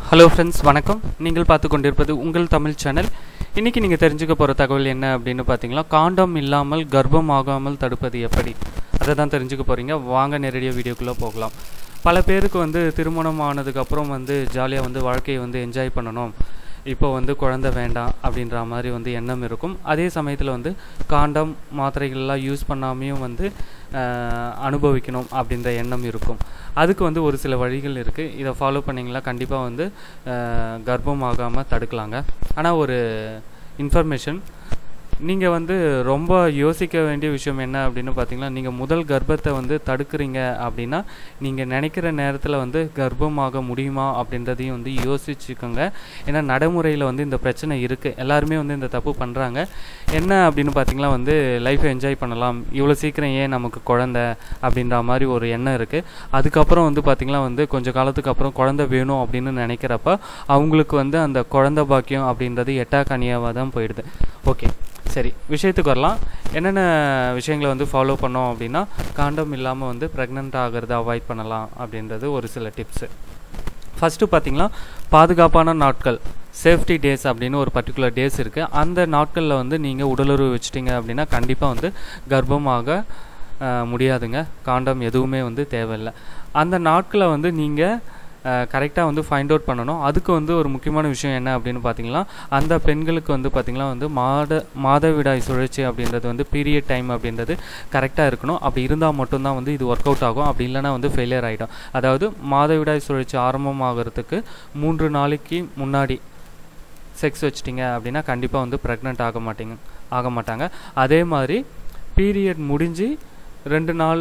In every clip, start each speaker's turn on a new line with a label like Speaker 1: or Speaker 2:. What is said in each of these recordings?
Speaker 1: hello friends வணக்கம் நீங்கள் பார்த்து கொண்டிருப்பது உங்கள் தமிழ் சேனல் இன்றைக்கி நீங்கள் தெரிஞ்சுக்க போகிற தகவல் என்ன அப்படின்னு பார்த்தீங்கன்னா காண்டம் இல்லாமல் கர்ப்பம் ஆகாமல் தடுப்பது எப்படி அதை தான் தெரிஞ்சுக்க போகிறீங்க வாங்க நேரடியாக வீடியோக்குள்ளே போகலாம் பல பேருக்கு வந்து திருமணம் ஆனதுக்கப்புறம் வந்து ஜாலியாக வந்து வாழ்க்கையை வந்து என்ஜாய் பண்ணணும் இப்போ வந்து குழந்தை வேண்டாம் அப்படின்ற மாதிரி வந்து எண்ணம் இருக்கும் அதே சமயத்தில் வந்து காண்டம் மாத்திரைகள்லாம் யூஸ் பண்ணாமையும் வந்து ஆஹ், அனுபவிக்கணும் அப்படின்ற எண்ணம் இருக்கும் அதுக்கு வந்து ஒரு சில வழிகள் இருக்குது இதை ஃபாலோ பண்ணிங்களா கண்டிப்பாக வந்து ஆஹ், கர்ப்பம் ஆகாமல் தடுக்கலாங்க ஆனால் ஒரு இன்ஃபர்மேஷன் நீங்கள் வந்து ரொம்ப யோசிக்க வேண்டிய விஷயம் என்ன அப்படின்னு பார்த்தீங்கன்னா நீங்கள் முதல் கர்ப்பத்தை வந்து தடுக்கிறீங்க அப்படின்னா நீங்கள் நினைக்கிற நேரத்தில் வந்து கர்ப்பமாக முடியுமா அப்படின்றதையும் வந்து யோசிச்சுக்கோங்க ஏன்னா நடைமுறையில் வந்து இந்த பிரச்சனை இருக்குது எல்லாருமே வந்து இந்த தப்பு பண்ணுறாங்க என்ன அப்படின்னு பார்த்தீங்கன்னா வந்து லைஃப்பை என்ஜாய் பண்ணலாம் இவ்வளோ சீக்கிரம் ஏன் நமக்கு குழந்த அப்படின்ற மாதிரி ஒரு எண்ணம் இருக்குது அதுக்கப்புறம் வந்து பார்த்திங்கன்னா வந்து கொஞ்சம் காலத்துக்கு அப்புறம் குழந்தை வேணும் அப்படின்னு நினைக்கிறப்ப அவங்களுக்கு வந்து அந்த குழந்தை பாக்கியம் அப்படின்றது எட்டா கனியாவாக தான் போயிடுது ஓகே சரி விஷயத்துக்கு வரலாம் என்னென்ன விஷயங்களை வந்து ஃபாலோ பண்ணோம் அப்படின்னா காண்டம் இல்லாமல் வந்து ப்ரெக்னென்ட் ஆகிறத அவாய்ட் பண்ணலாம் அப்படின்றது ஒரு சில டிப்ஸு ஃபஸ்ட்டு பார்த்தீங்கன்னா பாதுகாப்பான நாட்கள் சேஃப்டி டேஸ் அப்படின்னு ஒரு பர்டிகுலர் டேஸ் இருக்குது அந்த நாட்களில் வந்து நீங்கள் உடலுறவு வச்சிட்டிங்க அப்படின்னா கண்டிப்பாக வந்து கர்ப்பமாக அஹ், முடியாதுங்க காண்டம் எதுவுமே வந்து தேவையில்லை அந்த நாட்களை வந்து நீங்கள் கரெக்டாக வந்து ஃபைண்ட் அவுட் பண்ணணும் அதுக்கு வந்து ஒரு முக்கியமான விஷயம் என்ன அப்படின்னு பார்த்தீங்கன்னா அந்த பெண்களுக்கு வந்து பார்த்திங்கன்னா வந்து மாத மாதவிடாய் சுழற்சி அப்படின்றது வந்து பீரியட் டைம் அப்படின்றது கரெக்டாக இருக்கணும் அப்படி இருந்தால் மட்டும்தான் வந்து இது ஒர்க் அவுட் ஆகும் அப்படி இல்லைன்னா வந்து ஃபெயிலியர் ஆகிடும் அதாவது மாதவிடாய் சுழற்சி ஆரம்பமாகிறதுக்கு மூன்று நாளைக்கு முன்னாடி செக்ஸ் வச்சிட்டிங்க அப்படின்னா கண்டிப்பாக வந்து ப்ரெக்னென்ட் ஆக மாட்டீங்க ஆக மாட்டாங்க அதே மாதிரி பீரியட் முடிஞ்சு ரெண்டு நாள்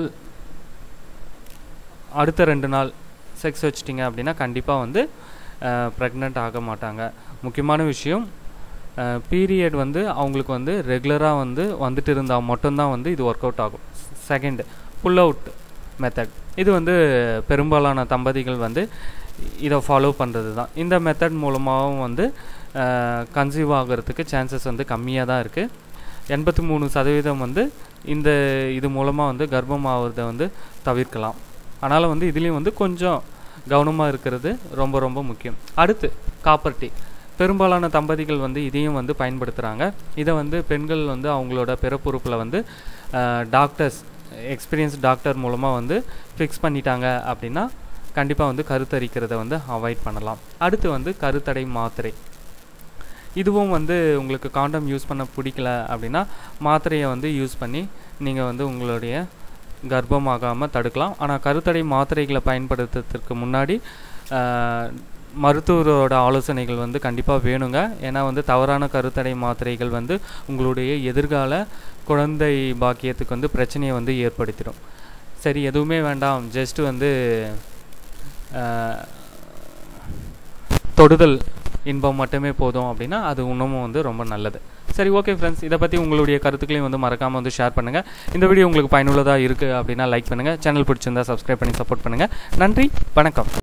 Speaker 1: அடுத்த ரெண்டு நாள் செக்ஸ் வச்சிட்டிங்க அப்படின்னா கண்டிப்பாக வந்து ப்ரெக்னென்ட் ஆக மாட்டாங்க முக்கியமான விஷயம் பீரியட் வந்து அவங்களுக்கு வந்து ரெகுலராக வந்து வந்துட்டு இருந்தால் மட்டும்தான் வந்து இது ஒர்க் அவுட் ஆகும் செகண்ட் புல் அவுட் மெத்தட் இது வந்து பெரும்பாலான தம்பதிகள் வந்து இதை ஃபாலோ பண்ணுறது தான் இந்த மெத்தட் மூலமாகவும் வந்து கன்சீவ் ஆகிறதுக்கு சான்சஸ் வந்து கம்மியாக தான் இருக்குது எண்பத்தி மூணு சதவீதம் வந்து இந்த இது மூலமாக வந்து கர்ப்பம் ஆகிறத வந்து தவிர்க்கலாம் அதனால் வந்து இதுலேயும் வந்து கொஞ்சம் கவனமாக இருக்கிறது ரொம்ப ரொம்ப முக்கியம் அடுத்து காப்பர் டீ பெரும்பாலான தம்பதிகள் வந்து இதையும் வந்து பயன்படுத்துகிறாங்க இதை வந்து பெண்கள் வந்து அவங்களோட பிறப்புறுப்பில் வந்து டாக்டர்ஸ் எக்ஸ்பீரியன்ஸ் டாக்டர் மூலமாக வந்து ஃபிக்ஸ் பண்ணிட்டாங்க அப்படின்னா கண்டிப்பாக வந்து கருத்தரிக்கிறத வந்து அவாய்ட் பண்ணலாம் அடுத்து வந்து கருத்தடை மாத்திரை இதுவும் வந்து உங்களுக்கு காண்டம் யூஸ் பண்ண பிடிக்கல அப்படின்னா மாத்திரையை வந்து யூஸ் பண்ணி நீங்கள் வந்து உங்களுடைய கர்ப்பமாகாமல் தடுக்கலாம் ஆனால் கருத்தடை மாத்திரைகளை பயன்படுத்துறதுக்கு முன்னாடி ஆஹ், மருத்துவரோட ஆலோசனைகள் வந்து கண்டிப்பாக வேணுங்க ஏன்னா வந்து தவறான கருத்தடை மாத்திரைகள் வந்து உங்களுடைய எதிர்கால குழந்தை பாக்கியத்துக்கு வந்து பிரச்சனையை வந்து ஏற்படுத்திடும் சரி எதுவுமே வேண்டாம் ஜஸ்ட் வந்து ஆஹ், தொடுதல் இன்பம் மட்டுமே போதும் அப்படின்னா அது இன்னமும் வந்து ரொம்ப நல்லது சரி ஓகே ஃப்ரெண்ட்ஸ் இதை பற்றி உங்களுடைய கருத்துக்களையும் வந்து மறக்காமல் வந்து ஷேர் பண்ணுங்கள் இந்த வீடியோ உங்களுக்கு பயனுள்ளதாக இருக்குது அப்படின்னா லைக் பண்ணுங்கள் சேனல் பிடிச்சிருந்தா சப்ஸ்கிரைப் பண்ணி சப்போர்ட் பண்ணுங்கள் நன்றி வணக்கம்